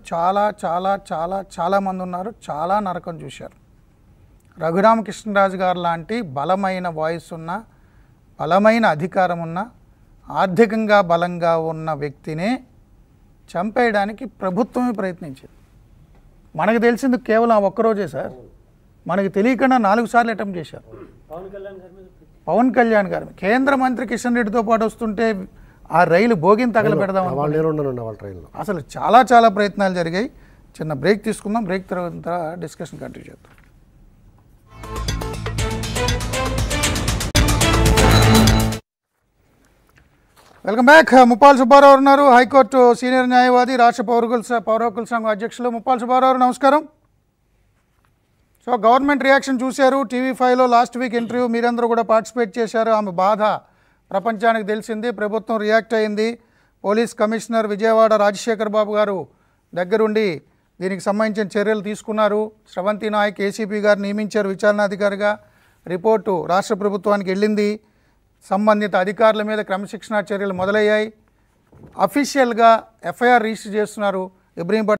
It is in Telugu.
చాలా చాలా చాలా చాలామంది ఉన్నారు చాలా నరకం చూశారు రఘురామకృష్ణరాజు గారు లాంటి బలమైన వాయిస్ ఉన్న బలమైన అధికారం ఉన్న ఆర్థికంగా బలంగా ఉన్న వ్యక్తినే చంపేయడానికి ప్రభుత్వమే ప్రయత్నించింది మనకు తెలిసింది కేవలం ఆ ఒక్కరోజే సార్ మనకి తెలియకుండా నాలుగు సార్లు అటెంప్ట్ చేశారు పవన్ కళ్యాణ్ గారి మీద పవన్ కళ్యాణ్ గారు కేంద్ర మంత్రి కిషన్ రెడ్డితో పాటు వస్తుంటే ఆ రైలు భోగిని తగల పెడదాం వాళ్ళు నేను ఉన్నానండి వాళ్ళ ట్రైన్లో అసలు చాలా చాలా ప్రయత్నాలు జరిగాయి చిన్న బ్రేక్ తీసుకుందాం బ్రేక్ తర్వాత డిస్కషన్ కంటిన్యూ చేద్దాం వెల్కమ్ బ్యాక్ ముప్పాల్ సుబ్బారావు ఉన్నారు హైకోర్టు సీనియర్ న్యాయవాది రాష్ట్ర పౌర హక్కుల స- పౌర హక్కుల సంఘం అధ్యక్షులు ముప్పాల్ సుబ్బారావు నమస్కారం సో గవర్నమెంట్ రియాక్షన్ చూశారు టీవీ ఫైవ్లో లాస్ట్ వీక్ ఇంటర్వ్యూ మీరందరూ కూడా పార్టిసిపేట్ చేశారు ఆమె బాధ ప్రపంచానికి తెలిసింది ప్రభుత్వం రియాక్ట్ అయింది పోలీస్ కమిషనర్ విజయవాడ రాజశేఖర్ బాబు గారు దగ్గరుండి దీనికి సంబంధించిన చర్యలు తీసుకున్నారు స్రవంతి నాయక్ ఏసీపీ గారు నియమించారు విచారణాధికారిగా రిపోర్టు రాష్ట్ర ప్రభుత్వానికి వెళ్ళింది సంబంధిత అధికారుల మీద క్రమశిక్షణా చర్యలు మొదలయ్యాయి అఫీషియల్గా ఎఫ్ఐఆర్ రిజిస్టర్ చేస్తున్నారు ఇబ్రహీం